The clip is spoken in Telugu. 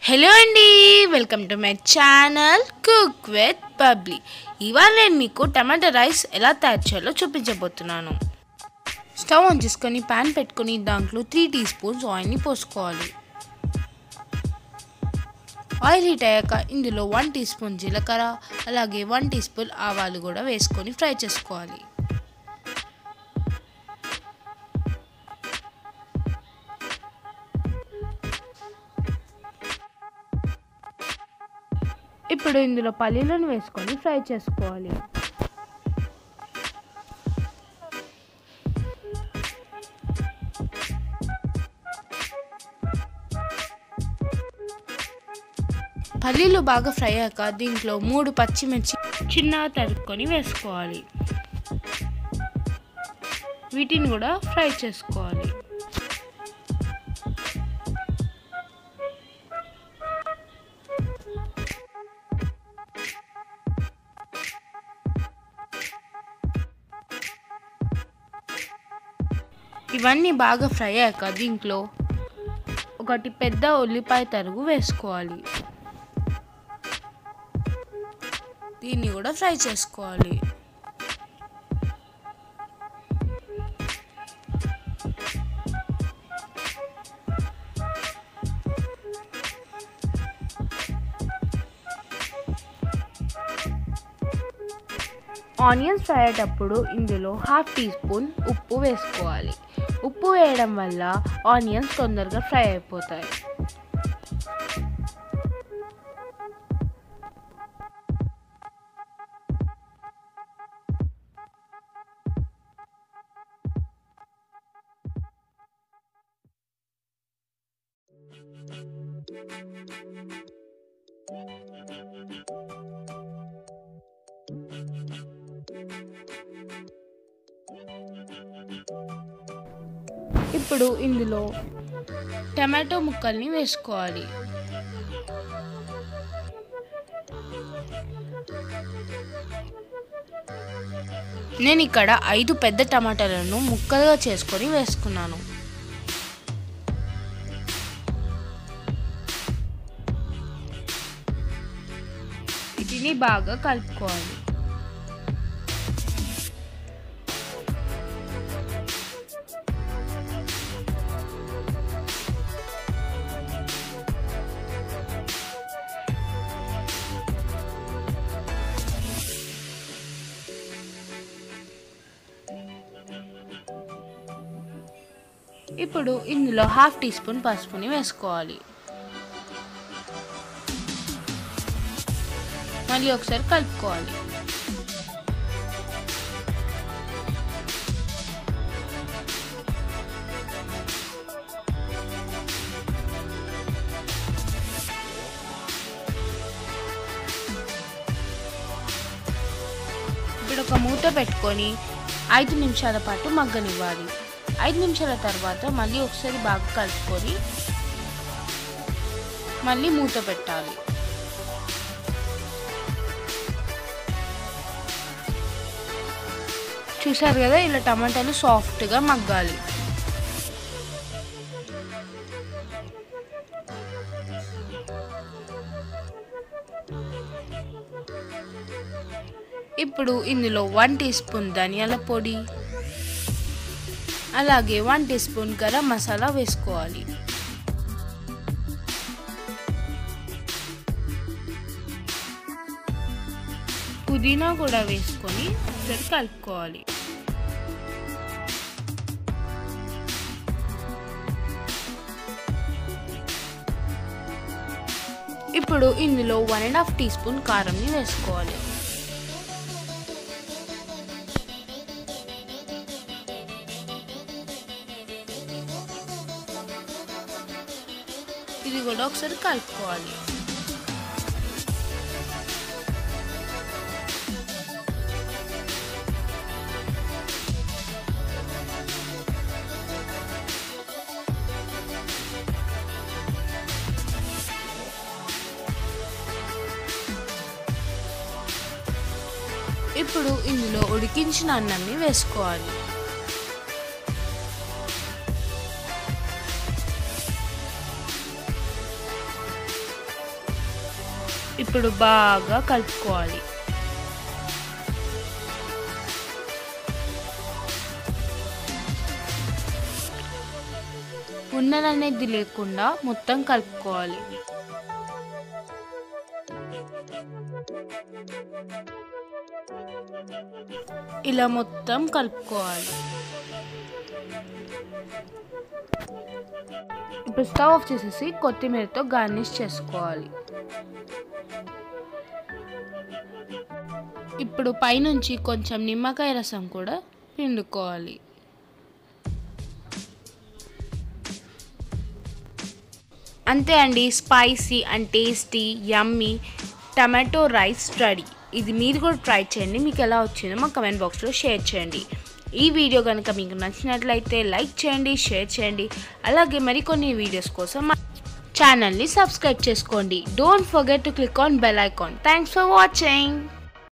హలో అండి welcome to my channel cook with Pabli ఇవాళ నేను మీకు టమాటా రైస్ ఎలా తయారు చేయాలో చూపించబోతున్నాను స్టవ్ ఆన్ చేసుకొని ప్యాన్ పెట్టుకొని దాంట్లో త్రీ టీ స్పూన్స్ ఆయిల్ని పోసుకోవాలి ఆయిల్ హీట్ అయ్యాక ఇందులో వన్ టీ స్పూన్ జీలకర్ర అలాగే వన్ టీ స్పూన్ ఆవాలు కూడా వేసుకొని ఫ్రై చేసుకోవాలి ఇప్పుడు ఇందులో పల్లీలను వేసుకొని ఫ్రై చేసుకోవాలి పల్లీలు బాగా ఫ్రై అయ్యాక దీంట్లో మూడు పచ్చిమిర్చి చిన్నగా తరుక్కొని వేసుకోవాలి వీటిని కూడా ఫ్రై చేసుకోవాలి ఇవన్నీ బాగా ఫ్రై అయ్యాక దీంట్లో ఒకటి పెద్ద ఉల్లిపాయ తరుగు వేసుకోవాలి దీన్ని కూడా ఫ్రై చేసుకోవాలి ఆనియన్స్ ఫ్రై అయ్యేటప్పుడు ఇందులో హాఫ్ టీ స్పూన్ ఉప్పు వేసుకోవాలి ఉప్పు వేయడం వల్ల ఆనియన్స్ తొందరగా ఫ్రై అయిపోతాయి ఇప్పుడు ఇందులో టమాటో ముక్కల్ని వేసుకోవాలి నేను ఇక్కడ ఐదు పెద్ద టమాటాలను ముక్కలుగా చేసుకొని వేసుకున్నాను వీటిని బాగా కలుపుకోవాలి ఇప్పుడు ఇందులో హాఫ్ టీ స్పూన్ పసుపుని వేసుకోవాలి మళ్ళీ ఒకసారి కలుపుకోవాలి ఇప్పుడు ఒక మూత పెట్టుకొని ఐదు నిమిషాల పాటు మగ్గనివ్వాలి ఐదు నిమిషాల తర్వాత మళ్ళీ ఒకసారి బాగా కలుపుకొని మళ్ళీ మూత పెట్టాలి చూసారు కదా ఇలా టమాటాలు సాఫ్ట్గా మగ్గాలి ఇప్పుడు ఇందులో వన్ టీ స్పూన్ ధనియాల పొడి అలాగే one teaspoon garam masala వేసుకోవాలి పుదీనా కూడా వేసుకొని ఒకసారి కలుపుకోవాలి ఇప్పుడు ఇందులో one and half teaspoon కారంని వేసుకోవాలి ఇది కూడా ఒకసారి కలుపుకోవాలి ఇప్పుడు ఇందులో ఉడికించిన అన్నాన్ని వేసుకోవాలి ఇప్పుడు బాగా కలుపుకోవాలి ఉన్నదనేది లేకుండా మొత్తం కలుపుకోవాలి ఇలా మొత్తం కలుపుకోవాలి ఇప్పుడు స్టవ్ ఆఫ్ చేసేసి కొత్తిమీరతో గార్నిష్ చేసుకోవాలి ఇప్పుడు పైనుంచి కొంచెం నిమ్మకాయ రసం కూడా పిండుకోవాలి అంతే అండి spicy and tasty yummy tomato rice ready ఇది మీరు కూడా ట్రై చేయండి మీకు ఎలా వచ్చిందో మా కమెంట్ బాక్స్లో షేర్ చేయండి ఈ వీడియో కనుక మీకు నచ్చినట్లయితే లైక్ చేయండి షేర్ చేయండి అలాగే మరికొన్ని వీడియోస్ కోసం మా ఛానల్ని సబ్స్క్రైబ్ చేసుకోండి don't forget to click on bell icon thanks for watching